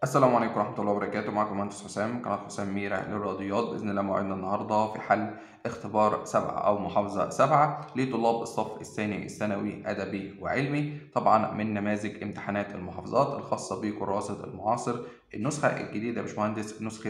السلام عليكم ورحمة الله وبركاته معكم مهندس حسام قناة حسام ميرة للرياضيات بإذن الله موعدنا النهاردة في حل اختبار سبعة أو محافظة سبعة لطلاب الصف الثاني الثانوي أدبي وعلمي طبعا من نماذج امتحانات المحافظات الخاصة بكراسة المعاصر النسخة الجديدة يا باشمهندس نسخة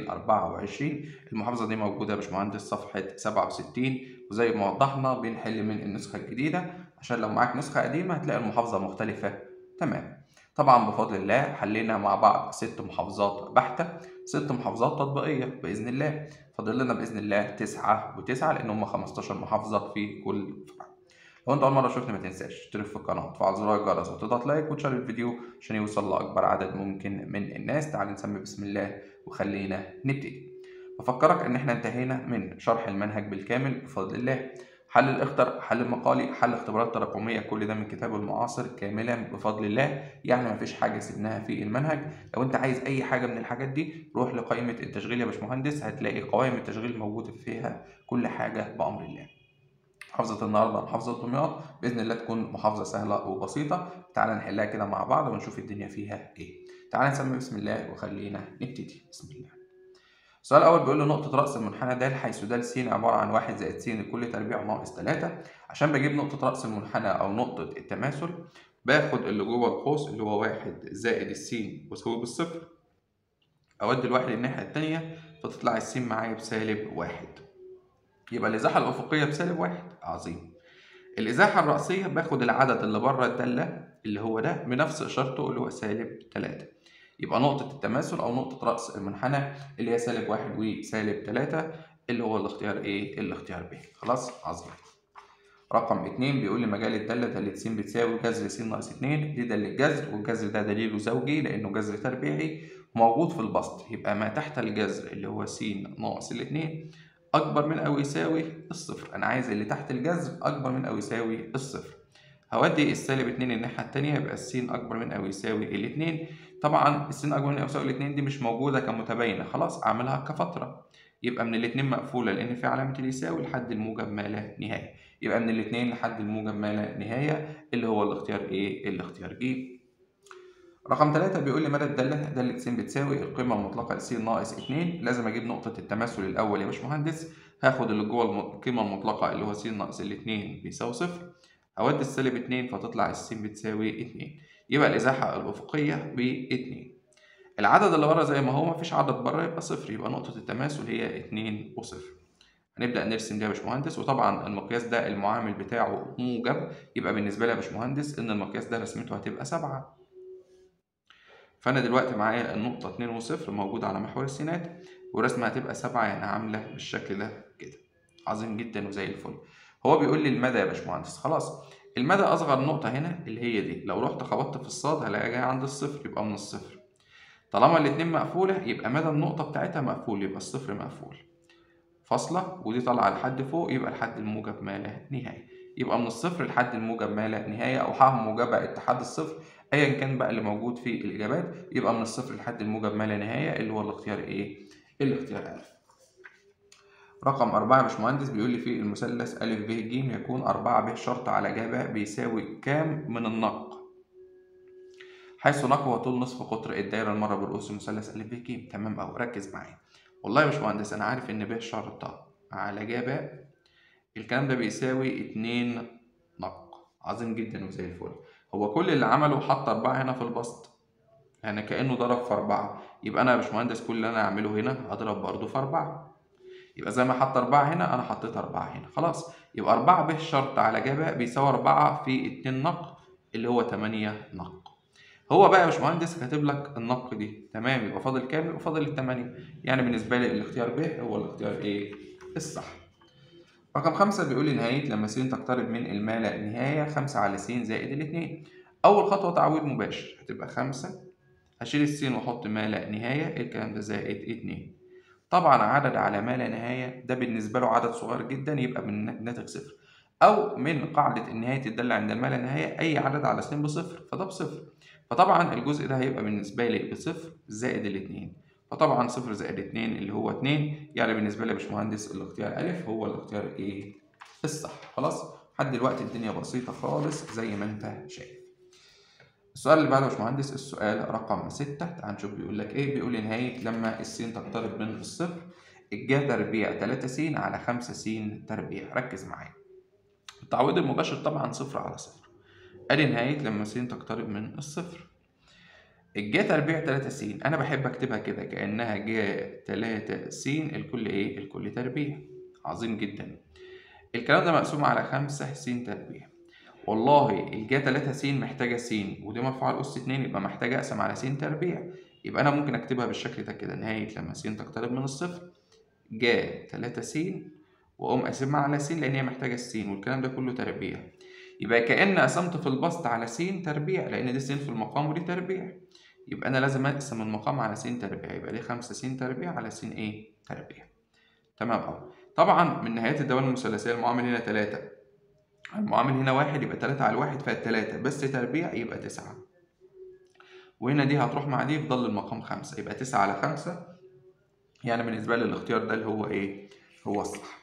2024 المحافظة دي موجودة يا باشمهندس صفحة 67 وزي ما وضحنا بنحل من النسخة الجديدة عشان لو معاك نسخة قديمة هتلاقي المحافظة مختلفة تمام طبعا بفضل الله حلينا مع بعض ست محافظات بحتة ست محافظات تطبيقية بإذن الله فاضل لنا بإذن الله تسعة وتسعة لأن هم 15 محافظة في كل فرع لو انت أول مرة شفتني ما تنساش تشترك في القناة وتفعل زرار الجرس وتضغط لايك وتشارك الفيديو عشان يوصل لأكبر عدد ممكن من الناس تعال نسمي بسم الله وخلينا نبتدي بفكرك إن احنا انتهينا من شرح المنهج بالكامل بفضل الله حل الاختر حل المقالي حل اختبارات تراكمية كل ده من كتاب المعاصر كاملا بفضل الله يعني مفيش حاجة سيبناها في المنهج لو انت عايز اي حاجة من الحاجات دي روح لقائمة التشغيل يا باشمهندس هتلاقي قوائم التشغيل موجودة فيها كل حاجة بأمر الله محافظة النهاردة محافظة دمياط بإذن الله تكون محافظة سهلة وبسيطة تعال نحلها كده مع بعض ونشوف الدنيا فيها ايه تعال نسمي بسم الله وخلينا نبتدي بسم الله السؤال الأول بيقول له نقطة رأس المنحنى د حيث د س عبارة عن واحد زائد س لكل تربيع ناقص تلاتة عشان بجيب نقطة رأس المنحنى أو نقطة التماثل باخد اللي جوه القوس اللي هو واحد زائد السين وأساويه بالصفر أودي الواحد الناحية التانية فتطلع السين معايا بسالب واحد يبقى الإزاحة الأفقية بسالب واحد عظيم الإزاحة الرأسية باخد العدد اللي بره الدالة اللي هو ده بنفس إشارته اللي هو سالب تلاتة يبقى نقطة التماثل أو نقطة رأس المنحنى اللي هي سالب واحد وسالب تلاتة اللي هو الاختيار إيه؟ الاختيار ب خلاص عظيم رقم اتنين بيقول لي مجال الدالة دالة س بتساوي جذر س ناقص اتنين دي دالة جذر والجذر ده دليله زوجي لأنه جذر تربيعي موجود في البسط يبقى ما تحت الجذر اللي هو س ناقص الاتنين أكبر من أو يساوي الصفر أنا عايز اللي تحت الجذر أكبر من أو يساوي الصفر هودي السالب اتنين الناحية التانية يبقى السين أكبر من أو يساوي الاتنين طبعا السين أكبر من أو يساوي الاتنين دي مش موجودة كمتباينة خلاص أعملها كفترة يبقى من الاتنين مقفولة لأن في علامة اليساوي لحد الموجب ما لا نهاية يبقى من الاتنين لحد الموجب ما لا نهاية اللي هو الاختيار إيه؟ الاختيار ج رقم ثلاثة بيقول لي مدى الدالة دالة س بتساوي القيمة المطلقة لس ناقص اتنين لازم أجيب نقطة التماثل الأول يا باشمهندس هاخد اللي جوه القيمة المطلقة اللي هو س ناقص الاتنين بيساوي صفر هودي السالب اتنين فتطلع السين بتساوي اتنين يبقى الإزاحة الأفقية باتنين العدد اللي بره زي ما هو مفيش عدد بره يبقى صفر يبقى نقطة التماثل هي اتنين وصفر هنبدأ نرسم ده يا باشمهندس وطبعا المقياس ده المعامل بتاعه موجب يبقى بالنسبة لي يا باشمهندس إن المقياس ده رسمته هتبقى سبعة فأنا دلوقتي معايا النقطة اتنين وصفر موجودة على محور السينات ورسمة هتبقى سبعة يعني عاملة بالشكل ده كده عظيم جدا وزي الفل هو بيقول لي المدى يا باشمهندس خلاص المدى اصغر نقطه هنا اللي هي دي لو رحت خبطت في الصاد هلاقيها جايه عند الصفر يبقى من الصفر طالما الاتنين مقفوله يبقى مدى النقطه بتاعتها مقفول يبقى الصفر مقفول فاصله ودي طالعه لحد فوق يبقى لحد الموجب ما لا نهايه يبقى من الصفر لحد الموجب ما لا نهايه او ح موجبه اتحاد الصفر ايا كان بقى اللي موجود في الاجابات يبقى من الصفر لحد الموجب ما لا نهايه اللي هو الاختيار ايه الاختيار الف رقم أربعة يا باشمهندس بيقول لي في المثلث أ ب ج يكون أربعة ب شرط على ج ب بيساوي كام من النق؟ حيث نق هو طول نصف قطر الدايرة المرة برؤوس المثلث أ ب ج تمام أوي ركز معايا والله يا باشمهندس أنا عارف إن ب شرطة على ج ب الكلام ده بيساوي اتنين نق عظيم جدا وزي الفل هو كل اللي عمله حط أربعة هنا في البسط يعني كأنه ضرب في أربعة يبقى أنا يا باشمهندس كل اللي أنا أعمله هنا هضرب برضه في أربعة يبقى زي ما حط أربعة هنا أنا حطيت أربعة هنا خلاص يبقى أربعة ب شرط على ج بيساوي أربعة في اتنين نق اللي هو تمانية نق هو بقى يا باشمهندس كاتب لك النق دي تمام يبقى فاضل كام؟ يبقى فاضل التمانية يعني بالنسبة لي الاختيار ب هو الاختيار إيه؟ الصح رقم خمسة بيقول لي نهاية لما س تقترب من الما لا نهاية خمسة على س زائد الاتنين أول خطوة تعويض مباشر هتبقى خمسة هشيل السين وأحط ما لا نهاية الكلام ده زائد اتنين طبعا عدد على ما لا نهاية ده بالنسبة له عدد صغير جدا يبقى من ناتج صفر أو من قاعدة نهاية الدالة عند الما لا نهاية أي عدد على س بصفر فده بصفر فطبعا الجزء ده هيبقى بالنسبة لي بصفر زائد الاتنين فطبعا صفر زائد اتنين اللي هو اتنين يعني بالنسبة لي يا باشمهندس الاختيار ألف هو الاختيار إيه الصح خلاص لحد دلوقتي الدنيا بسيطة خالص زي ما أنت شايف السؤال اللي بعده يا باشمهندس السؤال رقم 6 تعال نشوف بيقول لك ايه بيقول لي نهاية لما الس تقترب من الصفر الجا تربيع 3 س على 5 س تربيع ركز معايا التعويض المباشر طبعا صفر على صفر ادي نهاية لما س تقترب من الصفر الجا تربيع 3 س انا بحب اكتبها كده كانها جا 3 س الكل ايه الكل تربيع عظيم جدا الكلام ده مقسوم على 5 س تربيع والله الجا 3 س محتاجه س ودي مرفوعه لاس 2 يبقى محتاجه اقسم على س تربيع يبقى انا ممكن اكتبها بالشكل ده كده نهايه لما س تقترب من الصفر جا 3 س واقوم قاسمها على س لان هي محتاجه س والكلام ده كله تربيع يبقى كأن قسمت في البسط على س تربيع لأن دي س في المقام ودي تربيع يبقى أنا لازم أقسم المقام على س تربيع يبقى دي خمسة س تربيع على س إيه تربيع تمام أهو طبعا من نهايات الدوال المثلثية المعامل هنا تلاتة المعامل هنا واحد يبقى تلاتة على الواحد فالتلاتة بس تربيع يبقى تسعة وهنا دي هتروح مع دي يفضل المقام خمسة يبقى تسعة على خمسة يعني بالنسبة لي الاختيار ده اللي هو إيه هو الصح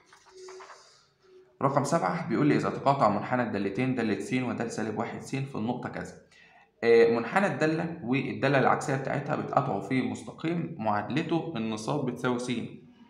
رقم سبعة بيقول لي إذا تقاطع منحنى الدالتين دالة س ودال سالب واحد س في النقطة كذا آه، منحنى الدالة والدالة العكسية بتاعتها بتقطعوا في مستقيم معادلته النصاب بتساوي س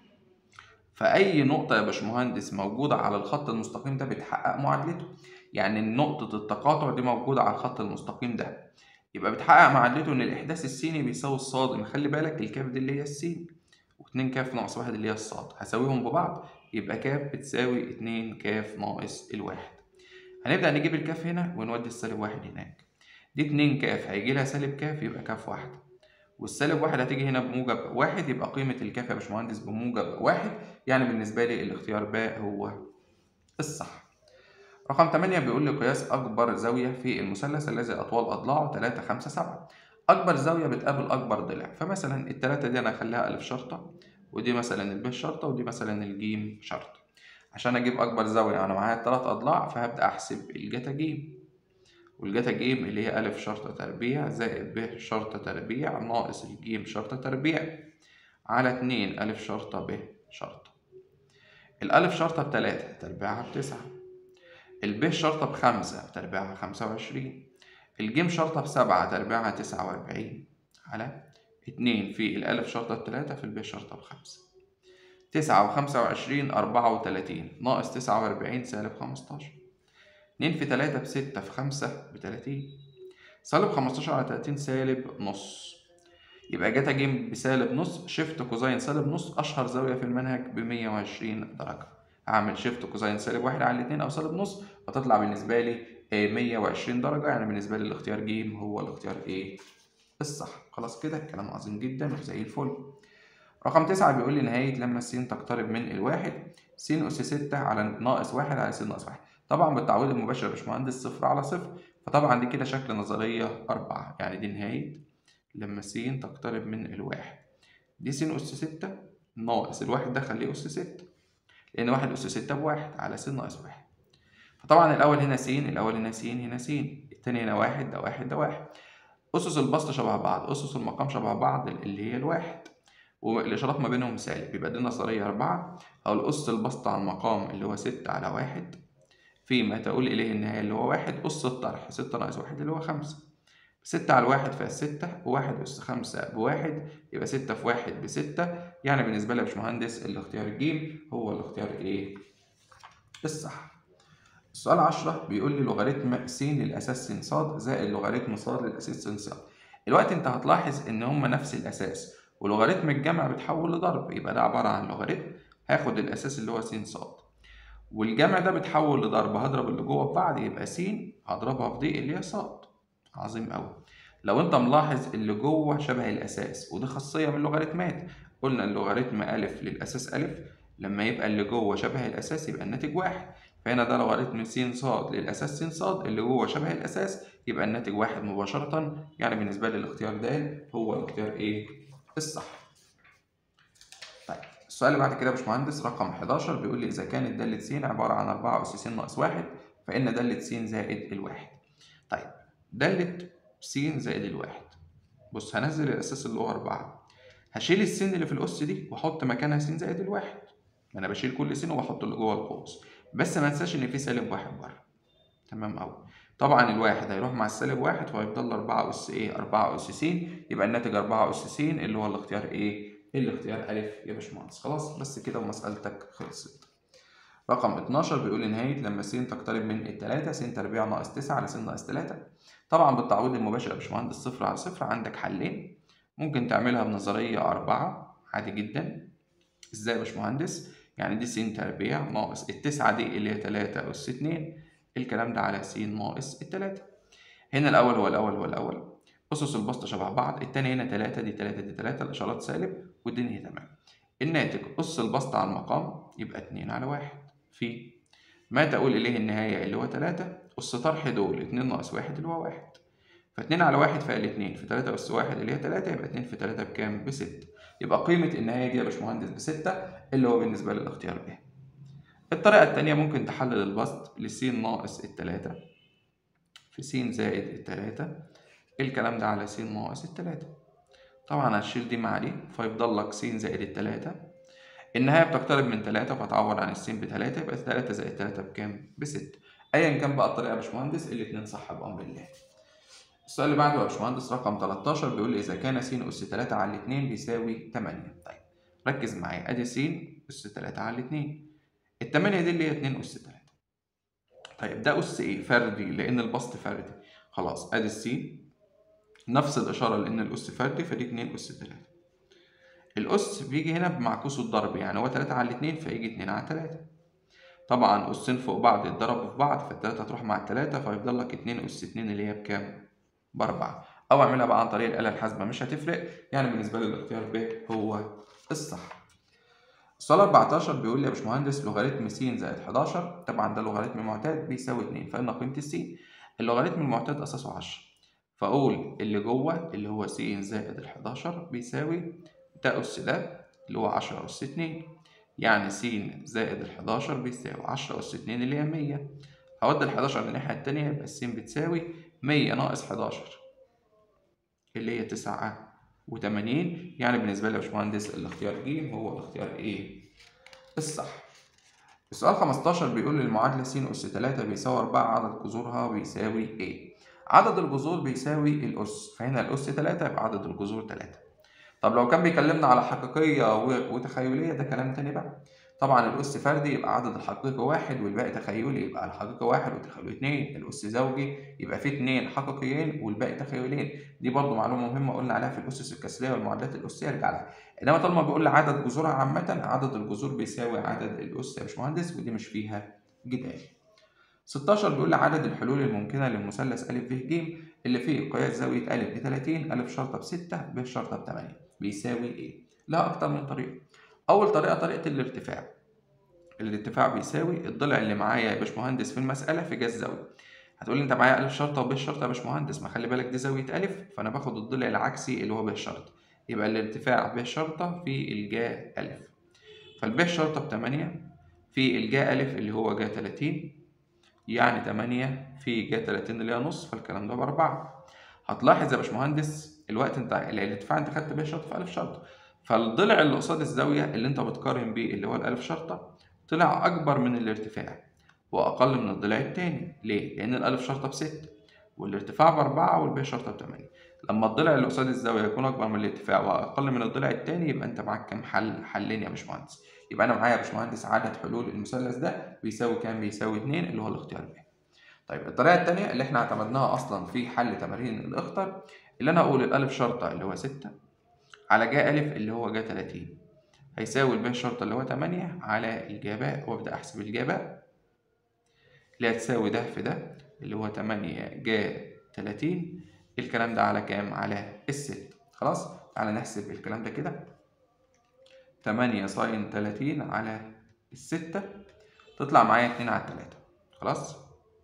فأي نقطة يا باشمهندس موجودة على الخط المستقيم ده بتحقق معادلته يعني نقطة التقاطع دي موجودة على الخط المستقيم ده يبقى بتحقق معادلته إن الإحداث السيني بيساوي الصاد خلي بالك الكاف دي اللي هي السين واتنين كاف ناقص واحد اللي هي الصاد هساويهم ببعض يبقى كاف بتساوي اتنين كاف ناقص الواحد هنبدأ نجيب الكاف هنا ونودي السالب واحد هناك دي اتنين كاف هيجي لها سالب كاف يبقى كاف واحد والسالب واحد هتيجي هنا بموجب واحد يبقى قيمة الكاف يا باشمهندس بموجب واحد يعني بالنسبة لي الاختيار باء هو الصح رقم 8 بيقول لي قياس أكبر زاوية في المثلث الذي أطوال أضلاعه 3 5 7 أكبر زاوية بتقابل أكبر ضلع فمثلا التلاتة دي أنا هخليها ألف شرطة ودي مثلا الب شرطة ودي مثلا الجيم شرطة عشان أجيب أكبر زاوية أنا معايا تلات أضلاع فهبدأ أحسب الجتا جيم والجتا جيم اللي هي ألف شرطة تربيع زائد ب شرطة تربيع ناقص الجيم شرطة تربيع على اتنين ألف شرطة ب شرطة الألف شرطة بتلاتة تربيعها بتسعة الب شرطة بخمسة تربيعها خمسة وعشرين الجيم شرطة بسبعة تربيعها تسعة وأربعين على اتنين في الألف شرطة بتلاتة في الب شرطة بخمسة تسعة وخمسة وعشرين أربعة وتلاتين ناقص تسعة وأربعين سالب خمستاشر اتنين في تلاتة بستة في خمسة بتلاتين سالب خمستاشر على تلاتين سالب نص يبقى جاتا جيم بسالب نص شيفت كوزين سالب نص أشهر زاوية في المنهج بمية وعشرين درجة هعمل شيفت كوزين سالب واحد على الاتنين أو سالب نص فتطلع بالنسبة لي مية وعشرين درجة يعني بالنسبة لي الاختيار جيم هو الاختيار إيه الصح خلاص كده الكلام عظيم جدا وزي الفل رقم تسعة بيقول لي نهاية لما س تقترب من الواحد س أس ستة على ناقص واحد على س ناقص واحد طبعا بالتعويض المباشر يا باشمهندس صفر على صفر فطبعا دي كده شكل نظرية أربعة يعني دي نهاية لما س تقترب من الواحد دي س أس ستة ناقص الواحد ده خليه أس ستة لأن واحد أس ستة بواحد على س ناقص واحد فطبعا الأول هنا س الأول هنا س هنا س التاني هنا واحد ده واحد ده واحد أسس البسط شبه بعض أسس المقام شبه بعض اللي هي الواحد والإشارات ما بينهم سالب يبقى دي نظرية أربعة أو الأس البسط على المقام اللي هو ستة على واحد فيما تقول إليه النهاية اللي هو واحد أس الطرح ستة ناقص واحد اللي هو خمسة ستة على الواحد فيها ستة وواحد أس خمسة بواحد يبقى ستة في واحد بستة يعني بالنسبة لي يا باشمهندس الاختيار الجيم هو الاختيار إيه؟ الصح. السؤال عشرة بيقول لي لوغاريتم س للأساس س ص زائد لوغاريتم ص للأساس س ص الوقت أنت هتلاحظ إن هما نفس الأساس ولوغاريتم الجمع بتحول لضرب يبقى ده عبارة عن لوغاريتم هاخد الأساس اللي هو س ص والجمع ده بتحول لضرب هضرب اللي جوه ببعض يبقى س هضربها في دي اللي هي ص عظيم أوي لو أنت ملاحظ اللي جوه شبه الأساس ودي خاصية من اللوغاريتمات قلنا اللوغاريتم أ للأساس أ لما يبقى اللي جوه شبه الأساس يبقى الناتج واحد فهنا ده لوغاريتم س ص للأساس س ص اللي جوه شبه الأساس يبقى الناتج واحد مباشرة يعني بالنسبة لي الاختيار د هو الاختيار إيه؟ الصح. طيب السؤال اللي بعد كده يا باشمهندس رقم 11 بيقول لي إذا كانت دالة س عبارة عن 4 أس س ناقص واحد فإن دالة س زائد الواحد. طيب دالة س زائد الواحد بص هنزل الأساس اللي هو 4 هشيل السين اللي في الأس دي وأحط مكانها س زائد الواحد. أنا بشيل كل س وبحط اللي جوه القوس. بس ما انساش ان في سالب واحد بره تمام أوي طبعا الواحد هيروح مع السالب واحد فهيفضل أربعة أس إيه أربعة أس س يبقى الناتج أربعة أس س اللي هو الاختيار إيه الاختيار ألف يا باشمهندس خلاص بس كده ومسألتك خلصت رقم 12 بيقول نهاية لما س تقترب من التلاتة س تربيع ناقص تسعة على س ناقص تلاتة طبعا بالتعويض المباشر يا باشمهندس صفر على صفر عندك حلين ممكن تعملها بنظرية أربعة عادي جدا ازاي يا باشمهندس؟ يعني دي س تربيع ناقص التسعة دي اللي هي تلاتة أس اتنين الكلام ده على س ناقص التلاتة هنا الأول هو الأول هو الأول أسس البسط شبه بعض التاني هنا تلاتة دي تلاتة دي تلاتة الإشارات سالب والدنيا تمام الناتج أس البسط على المقام يبقى اتنين على واحد في ما تقول إليه النهاية اللي هو تلاتة أس طرح دول اتنين ناقص واحد اللي هو واحد فاتنين على واحد فقال اتنين في تلاتة أس واحد اللي هي تلاتة يبقى اتنين في تلاتة بكام؟ بستة يبقى قيمة النهاية دي يا باشمهندس بستة اللي هو بالنسبة للاختيار ب الطريقة التانية ممكن تحلل البسط لس ناقص التلاتة في س زائد التلاتة الكلام ده على س ناقص التلاتة طبعا هتشيل دي مع دي فيفضل لك س زائد التلاتة النهاية بتقترب من تلاتة فتعوض عن السين بتلاتة يبقى تلاتة زائد تلاتة بكام؟ بستة أيا كان بقى الطريقة يا باشمهندس الاتنين صح بأمر الله السؤال اللي بعده يا باشمهندس رقم 13 بيقول لي إذا كان س أس 3 على 2 بيساوي 8 طيب ركز معايا أدي س أس 3 على 2 ال 8 دي اللي هي 2 أس 3 طيب ده أس إيه؟ فردي لأن البسط فردي خلاص أدي الس نفس الإشارة لأن الأس فردي فدي 2 أس 3 الأس بيجي هنا بمعكوس الضرب يعني هو 3 على 2 فيجي 2 على 3 طبعا أسين فوق بعض يتضربوا في بعض فالتلاتة هتروح مع التلاتة فيفضل لك 2 أس 2 اللي هي بكام؟ بأربعة أو أعملها بقى عن طريق الآلة الحاسبة مش هتفرق يعني بالنسبة لي الاختيار ب هو الصح. السؤال 14 بيقول لي يا باشمهندس لوغاريتم س زائد 11 طبعا ده لوغاريتم معتاد بيساوي 2 فإن قيمة الس اللوغاريتم المعتاد أساسه 10 فأقول اللي جوه اللي هو س زائد ال 11 بيساوي ده أس ده اللي هو 10 أس 2 يعني س زائد ال 11 بيساوي 10 أس 2 اللي هي 100 هودي ال 11 للناحية التانية يبقى الس بتساوي 100 ناقص 11 اللي هي 89 يعني بالنسبة لي يا باشمهندس الاختيار ج هو الاختيار ايه؟ الصح. السؤال 15 بيقول لي المعادلة س أس 3 بيساوي 4 عدد جذورها بيساوي ايه؟ عدد الجذور بيساوي الأس فهنا الأس 3 يبقى عدد الجذور 3. طب لو كان بيكلمنا على حقيقية وتخيلية ده كلام تاني بقى. طبعا الأس فردي يبقى عدد الحقيقي واحد والباقي تخيلي يبقى الحقيقي واحد والتخيلي اتنين الأس زوجي يبقى فيه اتنين حقيقيين والباقي تخيلين دي برضو معلومة مهمة قلنا عليها في الأسس الكسرية والمعادلات الأسية ارجع لها إنما طالما بيقول لي عدد جذورها عامة عدد الجذور بيساوي عدد الأس يا باشمهندس ودي مش فيها جدال 16 بيقول لي عدد الحلول الممكنة للمثلث أ ب ج اللي فيه قياس زاوية أ ب 30 أ شرطة ب 6 ب شرطة ب 8 بيساوي إيه؟ لها أكتر من طريقة أول طريقة طريقة الارتفاع الارتفاع بيساوي الضلع اللي معايا يا باشمهندس في المسألة في جهاز زاوية هتقول لي انت معايا ألف شرطة وب شرطة يا باشمهندس ما خلي بالك دي زاوية ألف فأنا باخد الضلع العكسي اللي هو ب شرطة يبقى الارتفاع ب شرطة في الجا ألف فالب شرطة بتمانية في الجا ألف اللي هو جا تلاتين يعني تمانية في جا تلاتين اللي هي نص فالكلام ده بأربعة هتلاحظ يا باشمهندس الوقت انت الارتفاع انت خدت ب شرطة في ألف شرطة فالضلع اللي قصاد الزاوية اللي انت بتقارن بيه اللي هو الألف شرطة طلع أكبر من الارتفاع وأقل من الضلع التاني ليه؟ لأن الألف شرطة بستة والارتفاع بأربعة والب شرطة بتمانية لما الضلع اللي قصاد الزاوية يكون أكبر من الارتفاع وأقل من الضلع التاني يبقى أنت معاك كام حل؟ حلين يا باشمهندس يبقى أنا معايا يا باشمهندس عدد حلول المثلث ده بيساوي كام؟ بيساوي اتنين اللي هو الاختيار ب طيب الطريقة التانية اللي احنا اعتمدناها أصلا في حل تمارين الإخطر اللي أنا أقول الألف شرطة اللي هو ستة على جا ألف اللي هو جا تلاتين هيساوي الب شرطة اللي هو تمانية على الجاباء وابدأ أحسب الجاباء اللي هتساوي ده في ده اللي هو تمانية جا تلاتين الكلام ده على كام؟ على الست خلاص؟ تعالى نحسب الكلام ده كده تمانية ساين تلاتين على الستة تطلع معايا اتنين على التلاتة خلاص؟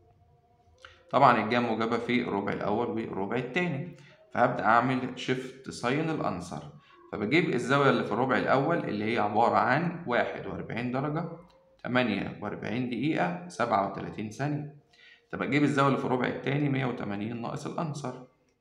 طبعا الجا موجبة في الربع الأول والربع التاني فهبدأ أعمل شيفت ساين الأنصر فبجيب الزاوية اللي في الربع الأول اللي هي عبارة عن واحد وأربعين درجة تمانية وأربعين دقيقة سبعة وتلاتين ثانية طب أجيب الزاوية اللي في الربع التاني مية وتمانين ناقص الأنصر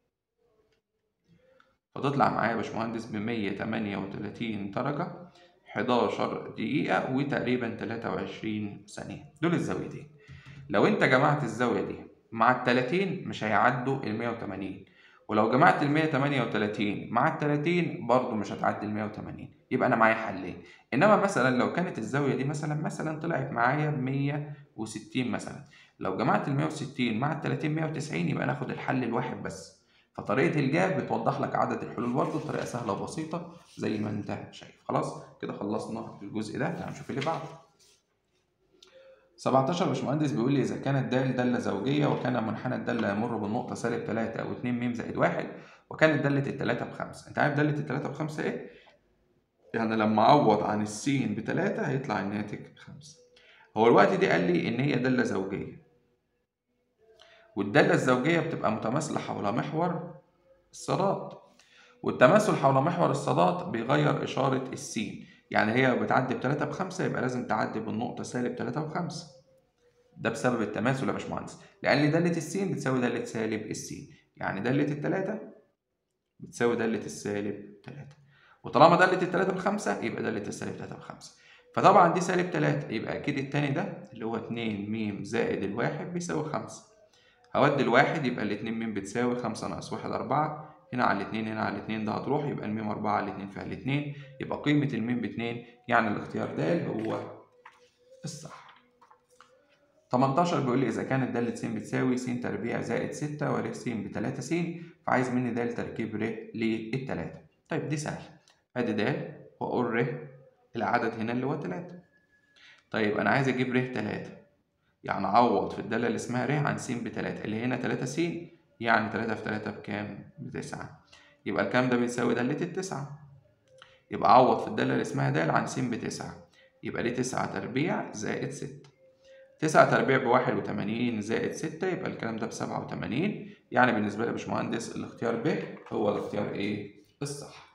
فتطلع معايا يا باشمهندس بمية تمانية وتلاتين درجة حداشر دقيقة وتقريبا تلاتة وعشرين ثانية دول الزاويتين لو أنت جمعت الزاوية دي مع ال 30 مش هيعدوا ال 180 ولو جمعت ال 138 مع ال 30 برضه مش هتعدي ال 180 يبقى انا معايا حلين انما مثلا لو كانت الزاويه دي مثلا مثلا طلعت معايا ب 160 مثلا لو جمعت ال 160 مع ال 30 190 يبقى ناخد الحل الواحد بس فطريقه الجاب بتوضح لك عدد الحلول برضه بطريقه سهله وبسيطه زي ما انت شايف خلاص كده خلصنا الجزء ده تعال نشوف اللي بعده 17 باشمهندس بيقول لي إذا كانت د دالة زوجية وكان منحنى الدالة يمر بالنقطة سالب 3 أو 2 م زائد 1 وكانت دالة التلاتة بخمسة، أنت عارف دالة التلاتة بخمسة إيه؟ يعني لما أعوض عن السين بتلاتة هيطلع الناتج خمسة. هو الوقت دي قال لي إن هي دالة زوجية. والدالة الزوجية بتبقى متماثلة حول محور الصادات. والتماثل حول محور الصادات بيغير إشارة السين. يعني هي بتعدي بتلاتة بخمسة يبقى لازم تعدي بالنقطة سالب تلاتة بخمسة ده بسبب التماثل يا باشمهندس لأن دالة السين بتساوي دالة سالب السين يعني دالة التلاتة بتساوي دالة السالب تلاتة وطالما دالة التلاتة بخمسة يبقى دالة السالب تلاتة بخمسة فطبعا دي سالب تلاتة يبقى أكيد التاني ده اللي هو اتنين ميم زائد الواحد بيساوي خمسة هودي الواحد يبقى الاتنين ميم بتساوي خمسة ناقص واحد أربعة هنا على الاتنين هنا على الاتنين ده هتروح يبقى الميم أربعة على الاتنين فيها الاتنين يبقى قيمة الميم باتنين يعني الاختيار د هو الصح. 18 بيقول لي إذا كانت دالة س بتساوي س تربيع زائد ستة ور س بتلاتة س فعايز مني د تركيب ر للتلاتة. طيب دي سهلة. أدي د وأقول ر العدد هنا اللي هو تلاتة. طيب أنا عايز أجيب ر تلاتة. يعني أعوض في الدالة اللي اسمها ر عن س بتلاتة اللي هنا تلاتة س يعني تلاتة في تلاتة بكام؟ بتسعة يبقى الكام ده بيساوي دالة التسعة يبقى عوض في الدالة اللي اسمها د عن س بتسعة يبقى دي تسعة تربيع زائد ستة تسعة تربيع بواحد وتمانين زائد ستة يبقى الكلام ده بسبعة وتمانين يعني بالنسبة لي يا باشمهندس الاختيار ب هو الاختيار ايه؟ الصح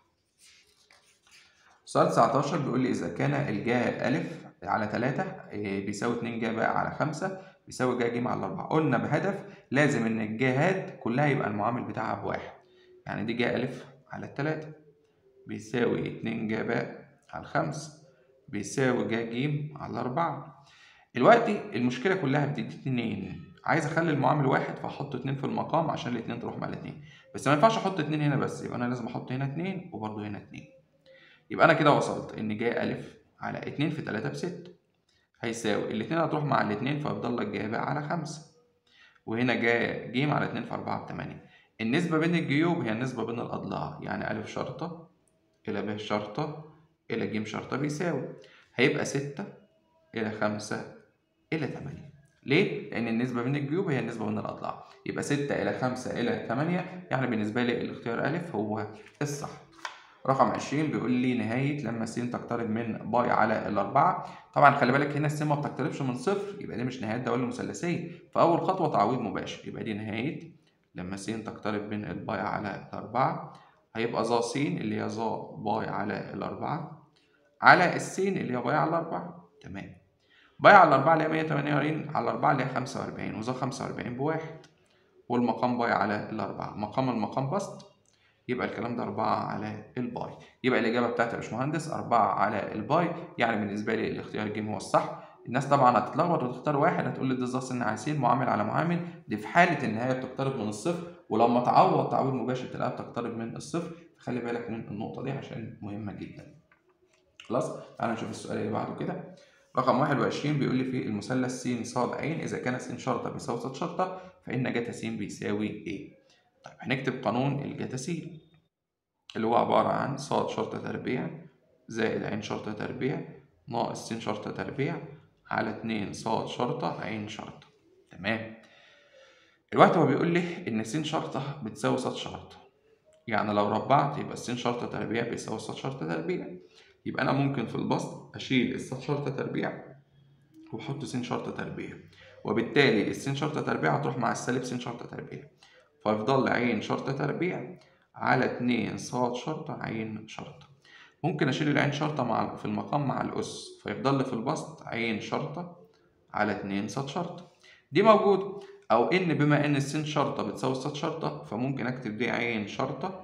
سؤال 19 بيقول لي إذا كان الجا ألف على تلاتة بيساوي اتنين جا باء على خمسة بيساوي جا ج على أربعة قلنا بهدف لازم إن الجهات كلها يبقى المعامل بتاعها بواحد يعني دي جا ألف على التلاتة بيساوي اتنين جا باء على الخمسة بيساوي جا ج على أربعة دلوقتي المشكلة كلها بتدي اتنين عايز أخلي المعامل واحد فأحط اتنين في المقام عشان الاتنين تروح مع الاتنين بس ما ينفعش أحط اتنين هنا بس يبقى أنا لازم أحط هنا اتنين وبرضه هنا اتنين يبقى أنا كده وصلت إن جا ألف على اتنين في تلاتة بستة هيساوي الاتنين هتروح مع الاتنين فيفضل لك جا باء على خمسة وهنا جا ج على اتنين في أربعة بتمانية النسبة بين الجيوب هي النسبة بين الأضلاع يعني ألف شرطة إلى ب شرطة إلى ج شرطة بيساوي هيبقى ستة إلى خمسة إلى تمانية ليه؟ لأن النسبة بين الجيوب هي النسبة بين الأضلاع يبقى ستة إلى خمسة إلى تمانية يعني بالنسبة لي الاختيار ألف هو الصح رقم 20 بيقول لي نهاية لما س تقترب من باي على الأربعة طبعا خلي بالك هنا الس ما بتقتربش من صفر يبقى دي مش نهاية دوالي مثلثية فأول خطوة تعويض مباشر يبقى دي نهاية لما س تقترب من الباي على الأربعة هيبقى ظا س اللي هي ظا باي على الأربعة على السين اللي هي باي على الأربعة تمام باي على الأربعة اللي هي 148 على الأربعة اللي هي 45 وظا 45 بواحد والمقام باي على الأربعة مقام المقام بسط يبقى الكلام ده 4 على الباي يبقى الإجابة بتاعتي يا باشمهندس 4 على الباي يعني بالنسبة لي الاختيار ج هو الصح الناس طبعا هتتلخبط وتختار واحد هتقول لي ده ظا سن عايزين معامل على معامل دي في حالة النهاية بتقترب من الصفر ولما تعوض تعويض مباشر تلاقيها بتقترب من الصفر خلي بالك من النقطة دي عشان مهمة جدا خلاص تعالى نشوف السؤال اللي بعده كده رقم 21 بيقول لي في المثلث س ص ع إذا كان س شرطة بيساوي ص شرطة فإن جتا س بيساوي إيه؟ طيب هنكتب قانون الجتا س اللي هو عبارة عن ص شرطة تربيع زائد ع شرطة تربيع ناقص س شرطة تربيع على اتنين ص شرطة ع شرطة تمام الوقت هو بيقول لي إن س شرطة بتساوي ص شرطة يعني لو ربعت يبقى س شرطة تربيع بيساوي ص شرطة تربيع يبقى أنا ممكن في البسط أشيل الص شرطة تربيع وأحط س شرطة تربيع وبالتالي الس شرطة تربيع هتروح مع السالب س شرطة تربيع فيفضل لي ع شرطة تربيع على اتنين ص شرطة ع شرطة ممكن أشيل العين شرطة مع في المقام مع الأس فيفضل لي في البسط ع شرطة على اتنين ص شرطة دي موجود أو إن بما إن الس شرطة بتساوي ص شرطة فممكن أكتب دي ع شرطة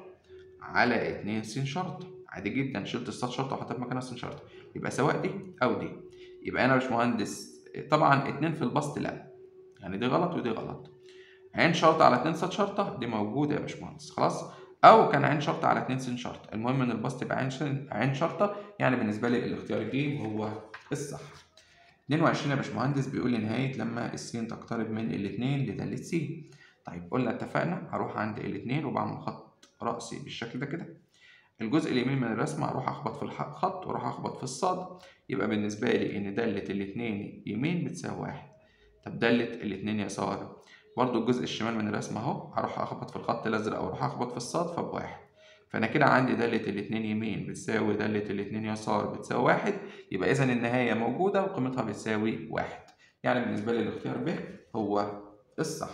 على اتنين س شرطة عادي جدا شلت الص شرطة وحطيت مكانها س شرطة يبقى سواء دي أو دي يبقى أنا يا باشمهندس طبعا اتنين في البسط لأ يعني دي غلط ودي غلط عين شرطة على 2 س شرطة دي موجودة يا باشمهندس خلاص أو كان عين شرطة على 2 س شرطة المهم إن الباص تبقى عين ش- عين شرطة يعني بالنسبة لي الاختيار ج هو الصح 22 يا باشمهندس بيقول لي نهاية لما السين تقترب من الاتنين لدالة س طيب قلنا اتفقنا هروح عند الاتنين وبعمل خط رأسي بالشكل ده كده الجزء اليمين من الرسمة هروح أخبط في الخط وأروح أخبط في الصاد يبقى بالنسبة لي إن دالة الاتنين يمين بتساوي واحد طب دالة الاتنين يسار برضو الجزء الشمال من الرسمة أهو هروح أخبط في الخط الأزرق وأروح أخبط في الصاد فبواحد فأنا كده عندي دالة الاتنين يمين بتساوي دالة الاتنين يسار بتساوي واحد يبقى إذا النهاية موجودة وقيمتها بتساوي واحد يعني بالنسبة لي الاختيار ب هو الصح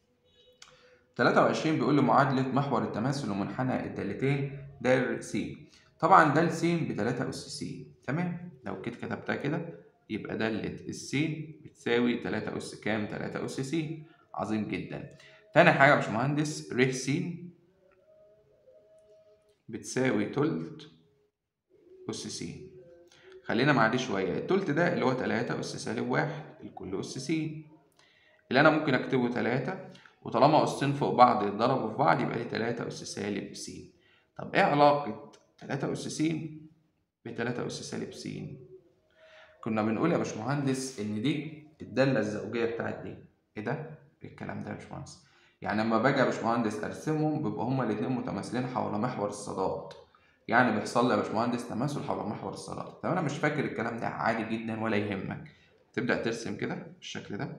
23 بيقول لي معادلة محور التماثل ومنحنى الدالتين دال س طبعا دال س ب 3 أس س تمام لو كده كتبتها كده يبقى دالة السين بتساوي 3 أس كام 3 أس س عظيم جدا تاني حاجة يا باشمهندس ر س بتساوي تلت أس س خلينا مع دي شوية التلت ده اللي هو 3 أس سالب واحد الكل أس س اللي أنا ممكن أكتبه 3 وطالما أسين فوق بعض يتضربوا في بعض يبقى لي 3 أس سالب س طب إيه علاقة 3 أس س ب 3 أس سالب س كنا بنقول يا باشمهندس إن دي الدالة الزوجية بتاعت دي إيه ده؟ إيه الكلام ده يا باشمهندس؟ يعني لما باجي يا باشمهندس أرسمهم بيبقى هما الاتنين متماثلين حول محور الصادات يعني بيحصل لي يا باشمهندس تماثل حول محور الصادات طب أنا مش فاكر الكلام ده عادي جدا ولا يهمك تبدأ ترسم كده بالشكل ده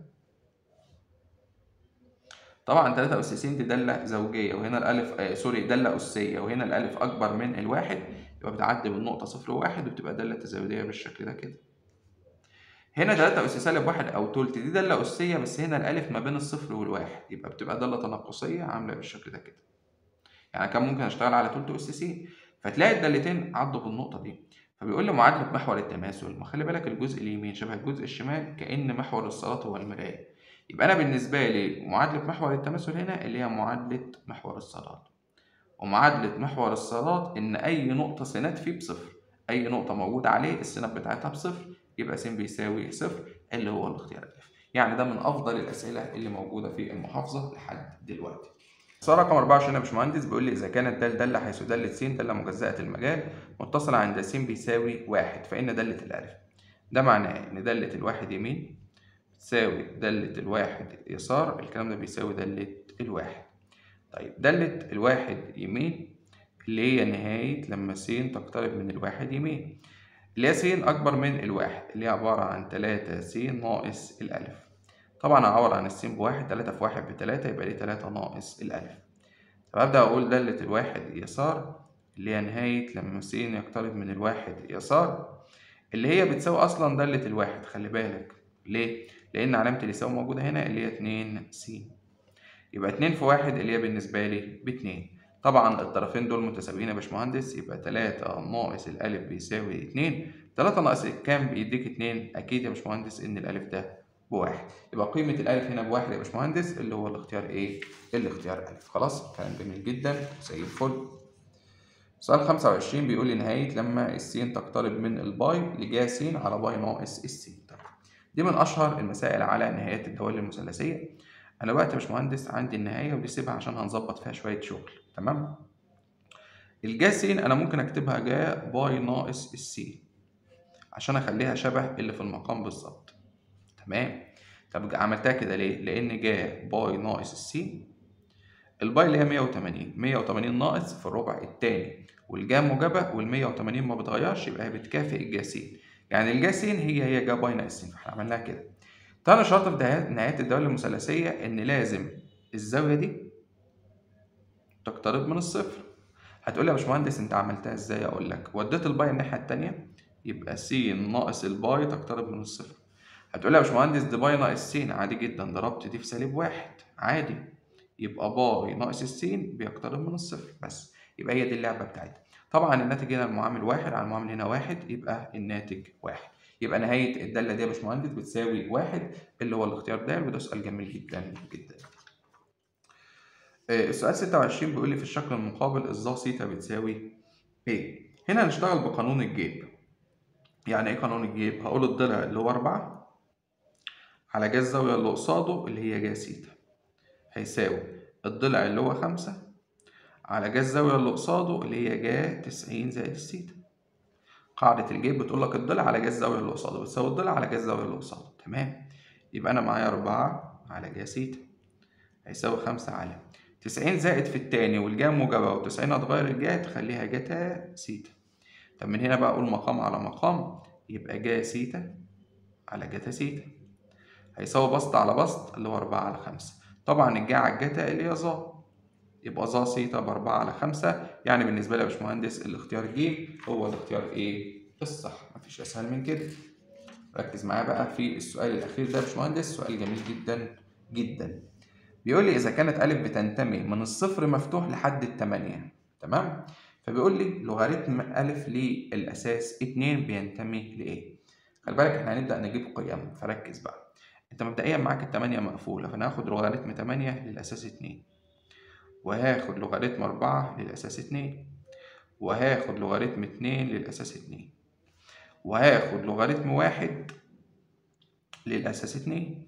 طبعا 3 أس س دي دالة زوجية وهنا الألف آه سوري دالة أسية وهنا الألف أكبر من الواحد يبقى بتعدي بالنقطة صفر وواحد وبتبقى دالة تزايدية بالشكل ده كده. هنا 3 أس سالب واحد أو تلت دي دالة أسية بس هنا الألف ما بين الصفر والواحد يبقى بتبقى دالة تناقصية عاملة بالشكل ده كده. يعني كان ممكن أشتغل على تلت أس س فتلاقي الدالتين عدوا بالنقطة دي. فبيقول لي معادلة محور التماثل ما خلي بالك الجزء اليمين شبه الجزء الشمال كأن محور الصالات هو المراية. يبقى أنا بالنسبة لي معادلة محور التماثل هنا اللي هي معادلة محور الصالات ومعادلة محور الصالات إن أي نقطة سينات فيه بصفر أي نقطة موجودة عليه السينات بتاعتها بصفر يبقى س بيساوي صفر اللي هو الاختيار الألف يعني ده من أفضل الأسئلة اللي موجودة في المحافظة لحد دلوقتي السؤال رقم 24 يا باشمهندس بيقول لي إذا كانت دال دالة حيث دالة س دالة مجزأة المجال متصلة عند س بيساوي واحد فإن دالة الألف ده معناه إن دالة الواحد يمين تساوي دالة الواحد يسار الكلام ده بيساوي دالة الواحد طيب دالة الواحد يمين اللي هي نهاية لما س تقترب من الواحد يمين اللي هي س أكبر من الواحد اللي هي عبارة عن تلاتة س ناقص الألف طبعا أعوض عن الس بواحد تلاتة في واحد بتلاتة يبقى لي تلاتة ناقص الألف طب أبدأ أقول دالة الواحد يسار اللي هي نهاية لما س يقترب من الواحد يسار اللي هي بتساوي أصلا دالة الواحد خلي بالك ليه؟ لأن علامة اللي يساوي موجودة هنا اللي هي اتنين س يبقى اتنين في واحد اللي هي بالنسبة لي باتنين طبعا الطرفين دول متساويين يا باشمهندس يبقى تلاتة ناقص الألف بيساوي اتنين تلاتة ناقص الكام بيديك اتنين أكيد يا باشمهندس إن الألف ده بواحد يبقى قيمة الألف هنا بواحد يا باشمهندس اللي هو الاختيار إيه؟ الاختيار ألف خلاص كلام جميل جدا زي الفل سؤال 25 بيقول لي نهاية لما السين تقترب من الباي لجا س على باي ناقص السين دي من أشهر المسائل على نهايات الدوال المثلثية أنا دلوقتي يا باشمهندس عندي النهاية ودي سيبها عشان هنظبط فيها شوية شغل تمام الجا س أنا ممكن أكتبها جا باي ناقص السين عشان أخليها شبه اللي في المقام بالظبط تمام طب عملتها كده ليه؟ لأن جا باي ناقص السين الباي اللي هي 180 180 ناقص في الربع التاني والجا موجبة وال 180 ما بتغيرش يبقى هي بتكافئ الجا س يعني الجا س هي هي جا باي ناقص س فاحنا عملناها كده تاني شرط في نهاية الدوال المثلثية إن لازم الزاوية دي تقترب من الصفر هتقول لي يا باشمهندس أنت عملتها إزاي؟ أقول لك وديت الباي الناحية التانية يبقى س ناقص الباي تقترب من الصفر هتقول لي يا باشمهندس دي باي ناقص س عادي جدا ضربت دي في سالب واحد عادي يبقى باي ناقص السين بيقترب من الصفر بس يبقى هي دي اللعبة بتاعتها طبعا الناتج هنا المعامل واحد على المعامل هنا واحد يبقى الناتج واحد يبقى نهاية الدالة دي يا باشمهندس بتساوي واحد اللي هو الاختيار ده وده سؤال جميل جدا جدا. السؤال 26 بيقول لي في الشكل المقابل الظا سيتا بتساوي ايه؟ هنا هنشتغل بقانون الجيب. يعني ايه قانون الجيب؟ هقول الضلع اللي هو أربعة على جا الزاوية اللي قصاده اللي هي جا سيتا. هيساوي الضلع اللي هو خمسة على جا الزاوية اللي قصاده اللي هي جا تسعين زائد السيتا قاعدة الجيب بتقول لك الضلع على جا الزاوية اللي قصاده بتساوي الضلع على جا الزاوية اللي قصاده تمام يبقى أنا معايا أربعة على جا سيتا هيساوي خمسة على تسعين زائد في التاني والجا موجبة وتسعين هتغير الجا تخليها جاتا سيتا طب من هنا بقى أقول مقام على مقام يبقى جا سيتا على جاتا سيتا هيساوي بسط على بسط اللي هو أربعة على خمسة طبعا الجا على الجاتا اللي هي ظا يبقى ظا سيتا بأربعة على خمسة يعني بالنسبة لي يا باشمهندس الاختيار ج هو الاختيار إيه الصح مفيش أسهل من كده ركز معايا بقى في السؤال الأخير ده يا باشمهندس سؤال جميل جدا جدا بيقول لي إذا كانت أ بتنتمي من الصفر مفتوح لحد التمانية تمام فبيقول لي لوغاريتم أ للأساس اتنين بينتمي لإيه خلي بالك إحنا هنبدأ نجيب قيم فركز بقى أنت مبدئيا معاك التمانية مقفولة فأنا هاخد لوغاريتم تمانية للأساس اتنين وهاخد لوغاريتم أربعة للأساس اتنين وهاخد لوغاريتم اتنين للأساس اتنين وهاخد لوغاريتم واحد للأساس اتنين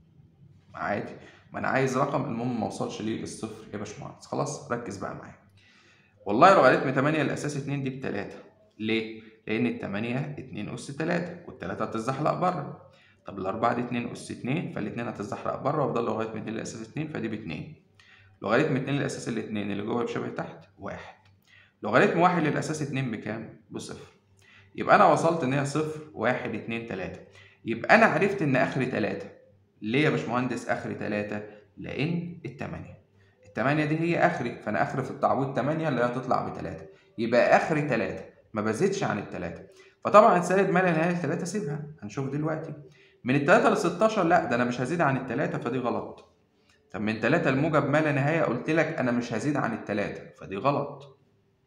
عادي ما أنا عايز رقم المهم ما وصلش للصفر يا باشمهندس خلاص ركز بقى معايا والله لوغاريتم تمانية للأساس اتنين دي بتلاتة ليه؟ لأن التمانية اتنين أس تلاتة والتلاتة هتتزحلق بره طب الأربعة دي اتنين أس اتنين فالاتنين هتتزحلق بره وأفضل لوغاريتم اتنين للأساس اتنين فدي باتنين لوغاريتم اتنين للأساس الاتنين اللي جوه بشبه تحت واحد لوغاريتم واحد للأساس اتنين بكام؟ بصفر يبقى أنا وصلت إن هي صفر واحد اتنين تلاتة يبقى أنا عرفت إن آخري تلاتة ليه يا باشمهندس آخري تلاتة؟ لأن التمانية التمانية دي هي آخري فأنا آخري في التعويض تمانية اللي هي هتطلع بتلاتة يبقى آخري تلاتة ما بزيدش عن التلاتة فطبعا سالب ما لا نهاية لتلاتة سيبها هنشوف دلوقتي من التلاتة لستاشر لا ده أنا مش هزيد عن التلاتة فدي غلط طب من تلاتة الموجب ما لا نهاية قلت لك أنا مش هزيد عن التلاتة فدي غلط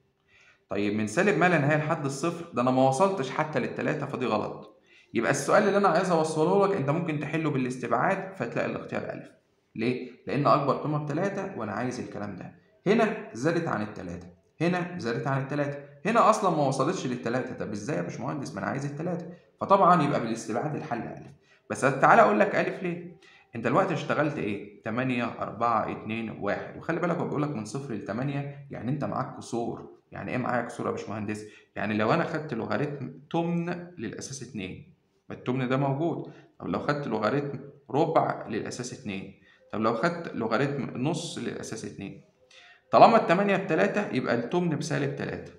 طيب من سالب ما لا نهاية لحد الصفر ده أنا ما وصلتش حتى للتلاتة فدي غلط يبقى السؤال اللي أنا عايز أوصله لك أنت ممكن تحله بالاستبعاد فتلاقي الاختيار ألف ليه؟ لأن أكبر قيمة بتلاتة وأنا عايز الكلام ده هنا زادت عن التلاتة هنا زادت عن التلاتة هنا أصلا ما وصلتش للتلاتة طب إزاي يا باشمهندس ما أنا عايز التلاتة فطبعا يبقى بالاستبعاد الحل ألف بس تعالى أقول لك ألف ليه؟ انت دلوقتي اشتغلت ايه 8 4 2 1 وخلي بالك هو بيقول لك من صفر ل 8 يعني انت معاك كسور يعني ايه معايا كسور يا باشمهندس يعني لو انا خدت لوغاريتم تمن للاساس 2 ما التمن ده موجود طب لو خدت لوغاريتم ربع للاساس 2 طب لو خدت لوغاريتم نص للاساس 2 طالما التمانية بتلاتة يبقى التمن بسالب تلاتة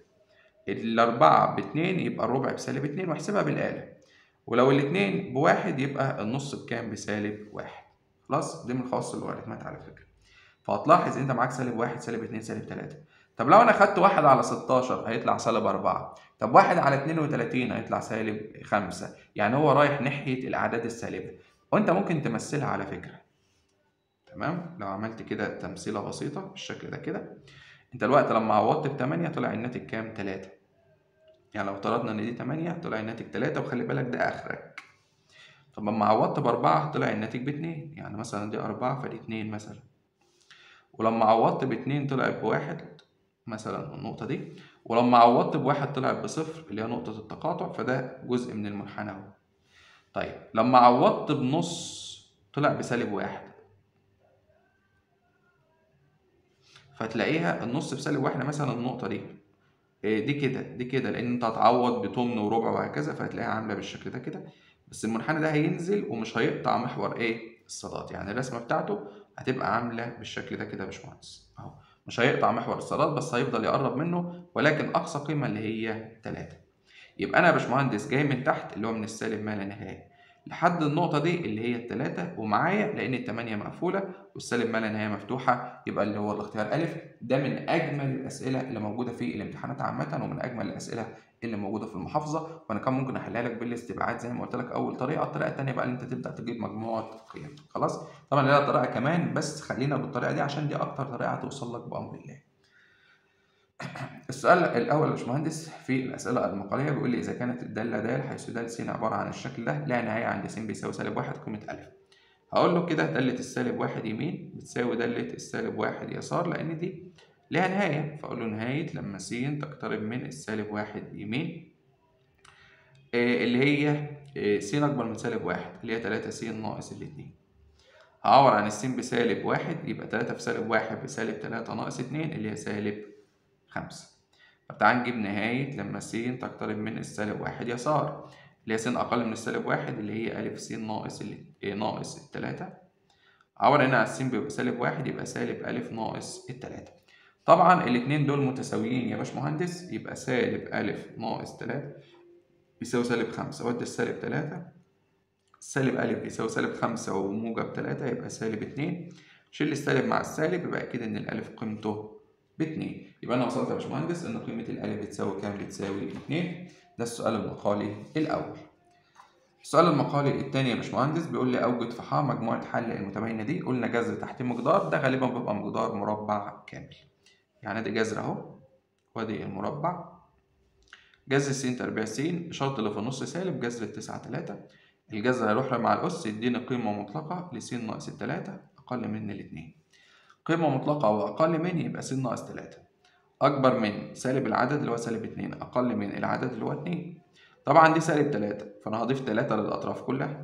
الأربعة باتنين يبقى الربع بسالب اتنين واحسبها بالآلة ولو الاتنين بواحد يبقى النص بكام بسالب واحد خلاص دي من خواص اللوغاريتمات على فكرة فهتلاحظ انت معاك سالب واحد سالب اتنين سالب تلاتة طب لو انا خدت واحد على ستاشر هيطلع سالب أربعة طب واحد على اتنين وتلاتين هيطلع سالب خمسة يعني هو رايح ناحية الأعداد السالبة وانت ممكن تمثلها على فكرة تمام لو عملت كده تمثيلة بسيطة بالشكل ده كده انت الوقت لما عوضت بتمانية طلع الناتج كام تلاتة يعني لو افترضنا ان دي تمانية طلع الناتج تلاتة وخلي بالك ده اخرك طب لما عوضت بأربعة طلع الناتج باتنين يعني مثلا دي أربعة فدي اتنين مثلا ولما عوضت باتنين طلعت بواحد مثلا النقطة دي ولما عوضت بواحد طلعت بصفر اللي هي نقطة التقاطع فده جزء من المنحنى اهو طيب لما عوضت بنص طلع بسالب واحد فتلاقيها النص بسالب واحد مثلا النقطة دي دي كده دي كده لأن أنت هتعوض بتمن وربع وهكذا فهتلاقيها عاملة بالشكل ده كده بس المنحنى ده هينزل ومش هيقطع محور ايه الصادات يعني الرسمه بتاعته هتبقى عامله بالشكل ده كده يا باشمهندس اهو مش هيقطع محور الصادات بس هيفضل يقرب منه ولكن اقصى قيمه اللي هي 3 يبقى انا يا باشمهندس جاي من تحت اللي هو من السالب ما لا نهايه لحد النقطه دي اللي هي التلاتة ومعايا لان التمانية مقفوله والسالب ما لا نهايه مفتوحه يبقى اللي هو الاختيار الف ده من اجمل الاسئله اللي موجوده في الامتحانات عامه ومن اجمل الاسئله اللي موجوده في المحافظه وانا كان ممكن احلها لك بالاستبعاد زي ما قلت لك اول طريقه الطريقه الثانيه بقى ان انت تبدا تجيب مجموعه قيم خلاص طبعا ليها طريقه كمان بس خلينا بالطريقه دي عشان دي اكتر طريقه هتوصل لك بامر الله السؤال الاول يا باشمهندس في الاسئله المقاليه بيقول لي اذا كانت الداله د حيث د س عباره عن الشكل ده لا نهايه عند س بيساوي سالب واحد قيمه الف هقول له كده داله السالب واحد يمين بتساوي داله السالب واحد يسار لان دي ليها نهايه فاقول له نهايه لما س تقترب من السالب واحد يمين اللي هي س أكبر من سالب واحد اللي هي تلاتة س ناقص الاتنين هعوض عن الس بسالب واحد يبقى تلاتة في سالب واحد بسالب تلاتة ناقص اتنين اللي هي سالب خمسة طب تعال نجيب نهاية لما س تقترب من السالب واحد يسار اللي هي س أقل من السالب واحد اللي هي ألف س ناقص ال إيه ناقص التلاتة عوض هنا على الس بيبقى سالب واحد يبقى سالب ألف ناقص التلاتة طبعا الاتنين دول متساويين يا باشمهندس يبقى سالب ألف ناقص تلاتة بيساوي سالب خمسة ودي السالب تلاتة سالب ألف بيساوي سالب خمسة وموجب تلاتة يبقى سالب اتنين شيل السالب مع السالب يبقى أكيد إن الألف قيمته باتنين يبقى أنا وصلت يا باشمهندس إن قيمة الألف بتساوي كام؟ بتساوي اتنين ده السؤال المقالي الأول السؤال المقالي التاني يا باشمهندس بيقول لي أوجد في ح مجموعة حل المتباينة دي قلنا جذر تحت مقدار ده غالبا بيبقى مقدار مربع كامل يعني ادي جذر اهو وادي المربع جذر س تربيع س الشرط اللي في النص سالب جذر التسعة تلاتة الجذر هيروح مع الأس يديني قيمة مطلقة لس ناقص التلاتة أقل من الاتنين قيمة مطلقة أو أقل من يبقى س ناقص تلاتة أكبر من سالب العدد اللي هو سالب اتنين أقل من العدد اللي هو اتنين طبعا دي سالب تلاتة فأنا هضيف تلاتة للأطراف كلها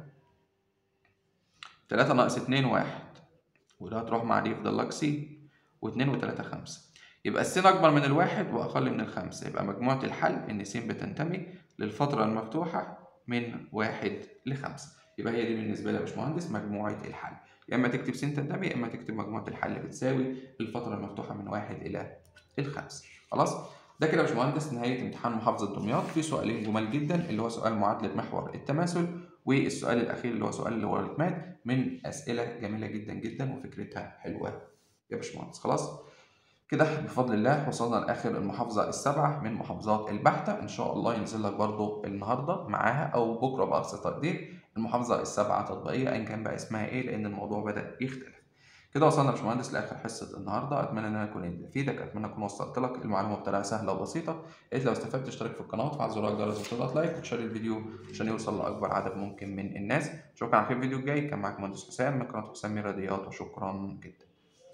تلاتة ناقص اتنين واحد وده هتروح مع دي يفضل لك س واتنين وتلاتة خمسة يبقى السين أكبر من الواحد وأقل من الخمسة يبقى مجموعة الحل إن س بتنتمي للفترة المفتوحة من واحد لخمسة يبقى هي دي بالنسبة لي يا باشمهندس مجموعة الحل يا إما تكتب س تنتمي يا إما تكتب مجموعة الحل بتساوي الفترة المفتوحة من واحد إلى الخمسة خلاص ده كده يا باشمهندس نهاية امتحان محافظة دمياط في سؤالين جمال جدا اللي هو سؤال معادلة محور التماثل والسؤال الأخير اللي هو سؤال اللوغاريتمات من أسئلة جميلة جدا جدا وفكرتها حلوة يا باشمهندس خلاص كده بفضل الله وصلنا لاخر المحافظه السبعه من محافظات البحثه ان شاء الله ينزل لك برضو النهارده معاها او بكره باقصى تقدير المحافظه السبعه تطبيقيه ايا كان بقى اسمها ايه لان الموضوع بدا يختلف كده وصلنا يا باشمهندس لاخر حصه النهارده اتمنى ان انا اكون افيدك اتمنى اكون وصلت لك المعلومه بطريقه سهله وبسيطه يا لو استفدت اشترك في القناه وتفعل زر الجرس وتضغط لايك وتشير الفيديو عشان يوصل لاكبر عدد ممكن من الناس اشوفك على خير الفيديو الجاي كان معاك مهندس حسام من قناه حسام رياضيات وشكرا جدا